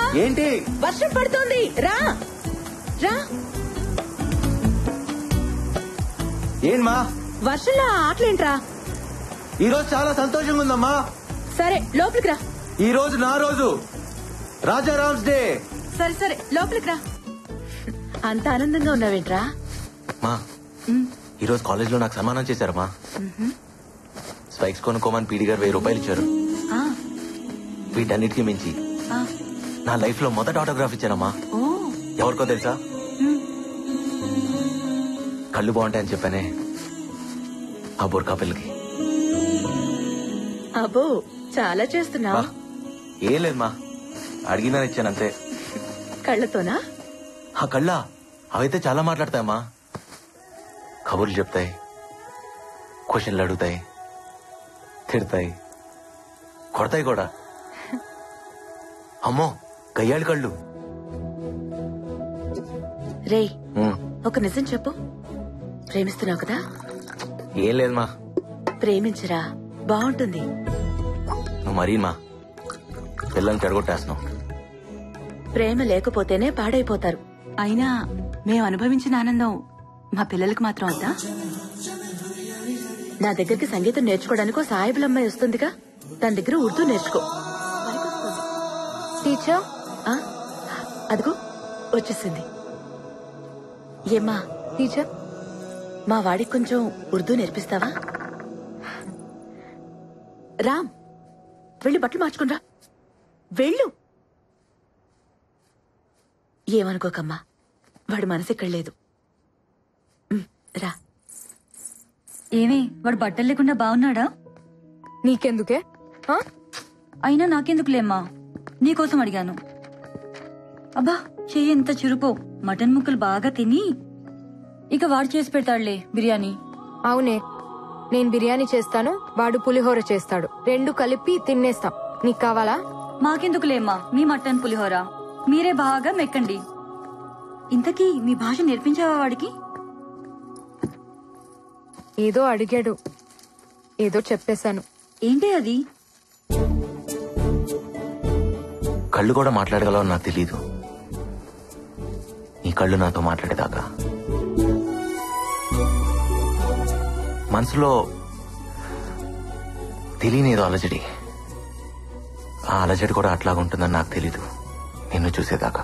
ఏంటి వర్షం పడుతోంది రా రా ఏం మా వర్షంలో ఆ ఆటలేంట్రా ఈ రోజు చాలా సంతోషంగా ఉందమ్మా సరే లోపలికి రా ఈ రోజు నా రోజు రాజారామ్స్ డే సరే సరే లోపలికి రా అంత ఆనందంగా ఉన్నావేంట్రా మా ఈ రోజు కాలేజ్ లో నాకు సన్మానం చేశారమ్మా స్పైక్స్ కొనుక్కోమని పీడి గారు వెయ్యి రూపాయలు ఇచ్చారు ఆ, వీటన్నిటికీ మించి ఆ, నా లైఫ్ లో మొదట ఆటోగ్రాఫ్ ఇచ్చానమ్మా ఓ ఎవరికో తెలుసా కళ్ళు బాగుంటాయని చెప్పానే ఆ బుర్కా పిల్లకి అబ్బో చాలా చేస్తున్నావు మా, ఏం లేదు మా అడిగిందని ఇచ్చాను అంతే కళ్ళతోనా ఆ కళ్ళ అవైతే చాలా మాట్లాడతాయమ్మా కబుర్లు చెప్తాయి క్వశ్చన్లు అడుగుతాయి తిడతాయి కొడతాయి కూడా అమ్మో గయ్యాళి కళ్ళు రేయ్ ఉమ్, ఒక నిజం చెప్పు ప్రేమిస్తున్నావు కదా ఏం లేదు మా ప్రేమించరా బాగుంటుంది నువ్వు మరీ మా పిల్లల్ని చెడగొట్టేస్తున్నావు ప్రేమ లేకపోతేనే పాడైపోతారు అయినా మేము అనుభవించిన ఆనందం మా పిల్లలకు మాత్రం వద్దా నా దగ్గరికి సంగీతం నేర్చుకోవడానికి సాయిబుల అమ్మాయి వస్తుందిగా తన దగ్గర ఉర్దూ నేర్చుకో టీచర్ ఆ, అదిగో వచ్చేసింది ఏమ్మా టీచర్ మా వాడికి కొంచెం ఉర్దూ నేర్పిస్తావా రామ్ వెళ్ళి బట్టలు మార్చుకునిరా వెళ్ళు ఏమనుకోకమ్మా వాడి మనసు ఇక్కడ లేదు ఉమ్, రా ఏమి వాడు బట్టలు లేకుండా బాగున్నాడా నీకెందుకే ఆ? అయినా నాకెందుకులేమ్మా నీకోసం అడిగాను అబ్బా చెయ్యి ఎంత చురుకో మటన్ ముక్కలు బాగా తిని ఇక వాడు చేసి పెడతాడులే బిర్యానీ అవునే నేను బిర్యానీ చేస్తాను వాడు పులిహోర చేస్తాడు రెండు కలిపి తినేస్తాం నీకు కావాలా మాకెందుకులేమ్మా మీ మటన్ పులిహోర మీరే బాగా మెక్కండి ఇంతకీ మీ భాష నేర్పించావా వాడికి ఏదో అడిగాడు ఏదో చెప్పేశాను ఏంటి అది కళ్ళు కూడా మాట్లాడగలవో నాకు తెలీదు నీ కళ్ళు నాతో మాట్లాడేదాకా మనసులో తెలియని ఏదో అలజడి ఆ అలజడి కూడా అట్లాగుంటుందని నాకు తెలీదు నిన్ను చూసేదాకా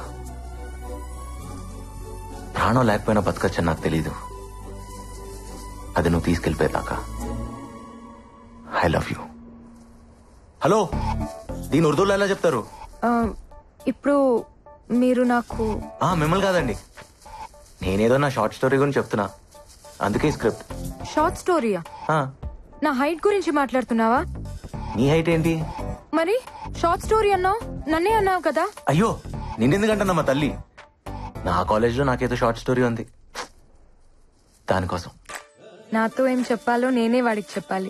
ప్రాణం లేకపోయినా బతకచ్చని నాకు తెలీదు అది నువ్వు తీసుకెళ్ళిపోయేదాకా ఐ లవ్ యూ హలో దీని ఉర్దూలో ఎలా చెప్తారు ఆ, ఇప్పుడు మీరు నాకు ఆ మిమ్మల్ని కాదండి నేనేదో నా షార్ట్ స్టోరీ గురించి చెప్తున్నా అందుకే స్క్రిప్ట్ షార్ట్ స్టోరీయా ఆ, నా హైట్ గురించి మాట్లాడుతున్నావా నీ హైట్ ఏంటి మరి షార్ట్ స్టోరీ అన్నావు నన్నే అన్నావు కదా అయ్యో నిన్నెందుకంటున్నా మా తల్లి నా కాలేజ్ లో నాకేదో షార్ట్ స్టోరీ ఉంది దానికోసం నాతో ఏం చెప్పాలో నేనే వాడికి చెప్పాలి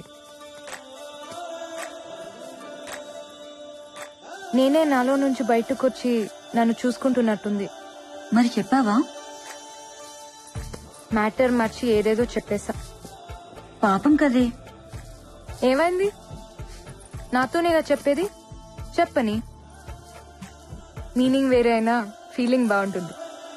నేనే నాలో నుంచి బయటకు వచ్చి నన్ను చూసుకుంటున్నట్టుంది మరి చెప్పావా మ్యాటర్ మర్చి ఏదేదో చెప్పేశా పాపం కదే ఏమైంది నాతోనేగా చెప్పేది చెప్పని మీనింగ్ వేరే అయినా ఫీలింగ్ బాగుంటుంది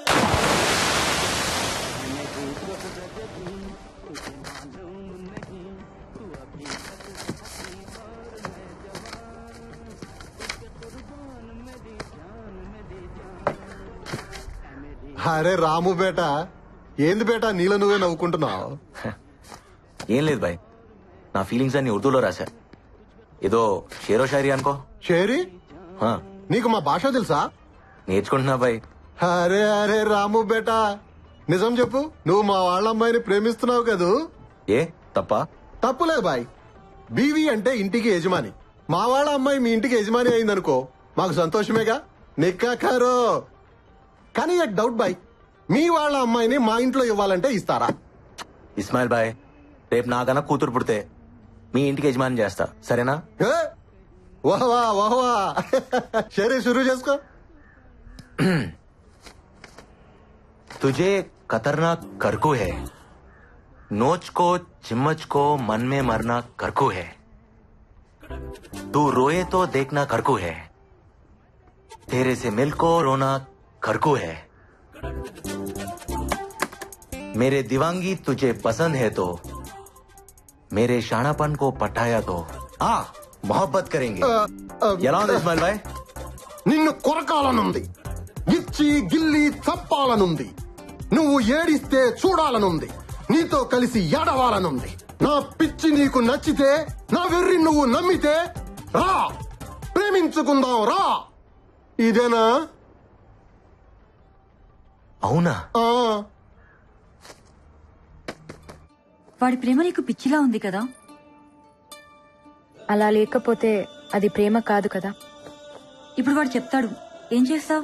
అరే రాము బేట ఏంది బేట నీలో నువ్వే నవ్వుకుంటున్నావు ఏం లేదు బాయ్ నా ఫీలింగ్స్ అన్ని ఉర్దూలో రాశా ఏదో షేరో షాయరీ అనుకో షేరి ఆ, నీకు మా భాష తెలుసా నేర్చుకుంటున్నా బాయ్ అరే అరే రాము బేట నిజం చెప్పు నువ్వు మా వాళ్ళ అమ్మాయిని ప్రేమిస్తున్నావు కదూ ఏ తప్ప తప్పులేదు బాయ్ బీవీ అంటే ఇంటికి యజమాని మా వాళ్ళ అమ్మాయి మీ ఇంటికి యజమాని అయిందనుకో మాకు సంతోషమేగా నిక్కాకారో కానీ ఒక డౌట్ బాయ్ మీ వాళ్ళ అమ్మాయిని మా ఇంట్లో ఇవ్వాలంటే ఇస్తారా ఇస్మాయిల్ బాయ్ రేపు నాకన్నా కూతురు పుడితే మీ ఇంటికి యజమాని చేస్తా సరేనా ఏ? వాహ్వా వాహ్వా సరే షురూ చేసుకో तुझे खतरनाक करकू है नोच को चिम्मच को मन में मरना करकू है तू रोए तो देखना करकू है तेरे से मिल को रोना घर को है मेरे दिवांगी तुझे पसंद है तो मेरे शानापन को पटाया तो आ मोहब्बत करेंगे ఆ, ఆ, ఎలా ఉంది ఇస్మాయిల్ భాయ్ నిన్ను కొరకాలనుంది ఇచ్చి గిల్లి చప్పాలనుంది నువ్వు ఏడిస్తే చూడాలనుంది నీతో కలిసి ఏడవాలనుంది నా పిచ్చి నీకు నచ్చితే నా వెర్రి నువ్వు నమ్మితే రా ప్రేమించుకుందాం రా ఇదేనా అవునా ఆ, వాడి ప్రేమ నీకు పిచ్చిలా ఉంది కదా అలా లేకపోతే అది ప్రేమ కాదు కదా ఇప్పుడు వాడు చెప్తాడు ఏం చేస్తావు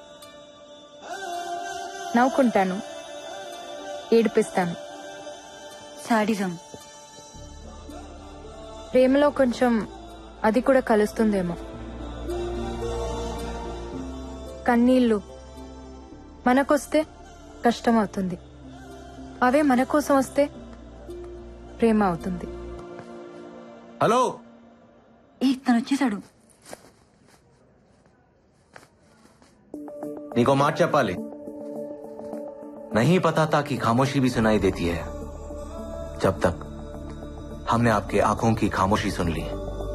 నవ్వుకుంటాను ఏడిపిస్తాను సాడిజం ప్రేమలో కొంచెం అది కూడా కలుస్తుందేమో కన్నీళ్లు మనకొస్తే కష్టం అవుతుంది అవే మన కోసం వస్తే ప్రేమ అవుతుంది हेलो ఏ తను వచ్చేసాడు నీకో మాట చెప్పాలి नहीं पता था कि खामोशी भी सुनाई देती है जब तक हमने आपके आंखों की खामोशी सुन ली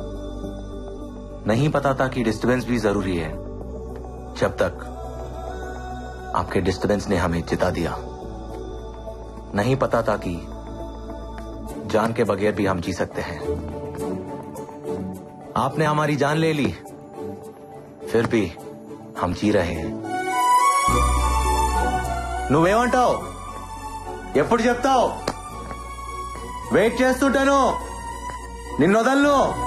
नहीं पता था कि डिस्टरबेंस भी जरूरी है जब तक आपके डिस्टरबेंस ने हमें जिता दिया नहीं पता था कि जान के बगैर भी हम जी सकते हैं आपने हमारी जान ले ली फिर भी हम जी रहे हैं నువ్వేమంటావు ఎప్పుడు చెప్తావు వెయిట్ చేస్తుంటాను నిన్ను వదలను